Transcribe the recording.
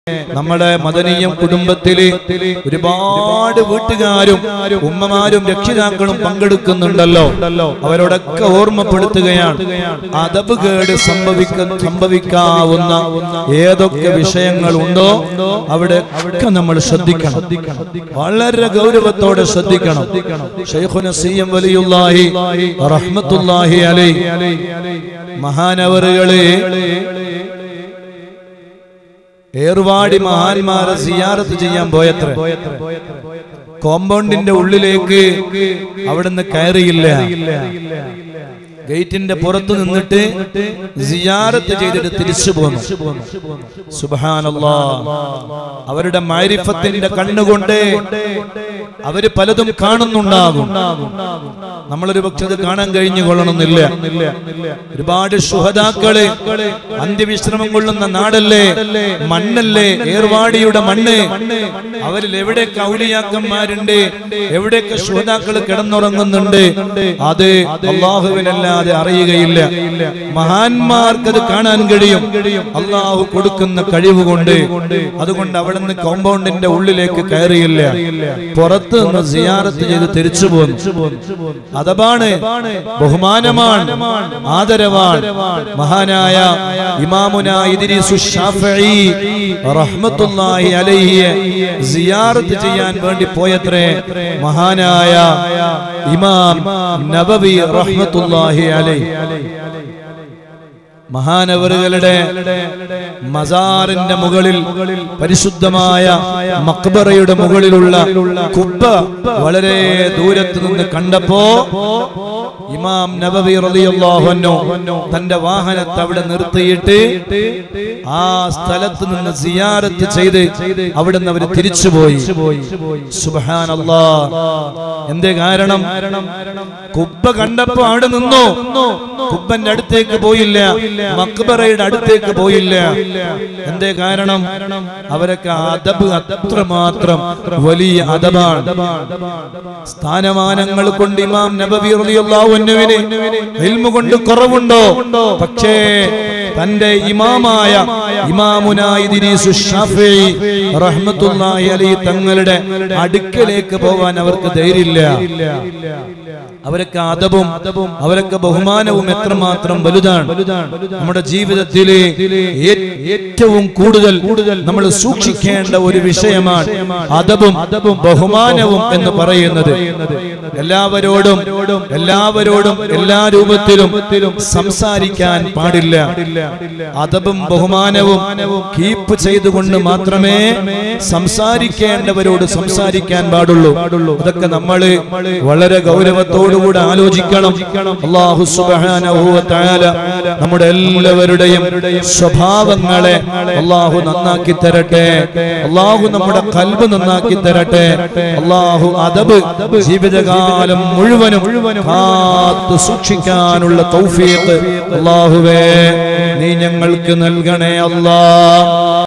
നമ്മുടെ മദനീയം കുടുംബത്തില് ഒരുപാട് വീട്ടുകാരും ഉമ്മമാരും രക്ഷിതാക്കളും പങ്കെടുക്കുന്നുണ്ടല്ലോ അവരോടൊക്കെ ഓർമ്മപ്പെടുത്തുകയാണ് അതബ് കേട് സംഭവിക്ക സംഭവിക്കാവുന്ന ഏതൊക്കെ വിഷയങ്ങളുണ്ടോ അവിടെ ഒക്കെ നമ്മൾ ശ്രദ്ധിക്കണം വളരെ ഗൗരവത്തോടെ ശ്രദ്ധിക്കണം ഷെയ്ഖുന സി എം വലിയുല്ലാഹി റഹ്മത്തുല്ലാഹി അലൈ മഹാനവറുകളെ ഏർവാടി മഹാന്മാരെ സിയാറത്ത് ചെയ്യാൻ പോയത്ര കോമ്പൗണ്ടിന്റെ ഉള്ളിലേക്ക് അവിടുന്ന് കയറിയില്ല ഗേറ്റിന്റെ പുറത്ത് നിന്നിട്ട് സിയാറത്ത് ചെയ്തിട്ട് തിരിച്ചു പോന്നു സുബാനല്ലാ അവരുടെ മാരിഫത്തിന്റെ കണ്ണുകൊണ്ട് അവര് പലതും കാണുന്നുണ്ടാകും നമ്മളൊരു പക്ഷെ അത് കാണാൻ കഴിഞ്ഞു കൊള്ളണമെന്നില്ല ഒരുപാട് ശുഹതാക്കള് അന്ത്യവിശ്രമം കൊള്ളുന്ന നാടല്ലേ മണ്ണല്ലേ ഏർവാടിയുടെ മണ്ണ് അവരിൽ എവിടെയൊക്കെ ഔലിയാക്കന്മാരുണ്ട് എവിടെയൊക്കെ ശുഹതാക്കൾ കിടന്നുറങ്ങുന്നുണ്ട് അത് അള്ളാഹുവിനല്ലാതെ അറിയുകയില്ല മഹാന്മാർക്കത് കാണാൻ കഴിയും അള്ളാഹു കൊടുക്കുന്ന കഴിവ് കൊണ്ട് അതുകൊണ്ട് അവിടെ നിന്ന് കോമ്പൗണ്ടിന്റെ ഉള്ളിലേക്ക് കയറിയില്ല പുറത്ത് നിന്ന് സിയാറത്ത് ചെയ്ത് തിരിച്ചു പോന്നു അതബാണ് ബഹുമാനമാണ് ആദരവാണ് മഹാനായ ഇമാമുന ഇദ്രീസു ശാഫഈ റഹ്മത്തുള്ളാഹി അലൈഹി സിയാറത്ത് ചെയ്യാൻ വേണ്ടി പോയത്രേ മഹാനായ ഇമാം നബവി റഹ്മത്തുള്ളാഹി അലൈഹി മഹാനവറുകളുടെ മസാറിന്റെ മുകളിൽ പരിശുദ്ധമായ മക്ബറയുടെ മുകളിലുള്ള കുബ്ബ വളരെ ദൂരത്ത് നിന്ന് കണ്ടപ്പോ ഇമാം നബവി റളിയല്ലാഹു അൻഹു തന്റെ വാഹനത്തെ അവിടെ നിർത്തിയിട്ട് ആ സ്ഥലത്ത് നിന്ന് സിയാറത്ത് ചെയ്ത് അവിടെ നിന്ന് അവർ തിരിച്ചുപോയി സുബ്ഹാനല്ലാ എന്തേ കാരണം കുബ്ബ കണ്ടപ്പോ അവിടെ നിന്നു കുബ്ബന്റെ അടുത്തേക്ക് പോയില്ല മക്ബറയുടെ അടുത്തേക്ക് പോയില്ല എന്തേ കാരണം അവരൊക്കെ അതബ് അത്രമാത്രം വലിയ അതബാണ് സ്ഥാനമാനങ്ങൾ കൊണ്ട് ഇമാം നബവി റളിയല്ലാഹു അൻഹുവിന് ഇൽമു കൊണ്ട് കുറവുണ്ടോ പക്ഷേ തന്റെ ഇമാമായ ഇമാമുന ഇദ്രീസു ശാഫിഈ റഹ്മത്തുള്ളാഹി അലൈഹി തങ്ങളുടെ അടുക്കലേക്ക് പോവാൻ അവർക്ക് ധൈര്യമില്ല അവരൊക്കെ അതവും അവരൊക്കെ ബഹുമാനവും എത്രമാത്രം വലുതാണ് നമ്മുടെ ജീവിതത്തിലെ ഏ- ഏറ്റവും കൂടുതൽ നമ്മൾ സൂക്ഷിക്കേണ്ട ഒരു വിഷയമാണ് അതവും ബഹുമാനവും എന്ന് പറയുന്നത് എല്ലാവരോടും എല്ലാവരോടും എല്ലാ രൂപത്തിലും സംസാരിക്കാൻ പാടില്ല അതവും ബഹുമാനവും കീപ്പ് ചെയ്തുകൊണ്ട് മാത്രമേ സംസാരിക്കേണ്ടവരോട് സംസാരിക്കാൻ പാടുള്ളൂ അതൊക്കെ നമ്മൾ വളരെ ഗൗരവത്തോടുകൂടെ ആലോചിക്കണം അള്ളാഹു സുബ്ഹാനഹു വ തആല നമ്മുടെ എല്ലാവരുടെയും സ്വഭാവങ്ങളെ അള്ളാഹു നന്നാക്കി തരട്ടെ അള്ളാഹു നമ്മുടെ കൽബ് നന്നാക്കി തരട്ടെ അള്ളാഹു അതബ് ജീവിതകാലം മുഴുവനും കാത്തു സൂക്ഷിക്കാനുള്ള തൗഫീഖ് അള്ളാഹുവേ നീ ഞങ്ങൾക്ക് നൽകണേ അല്ലാ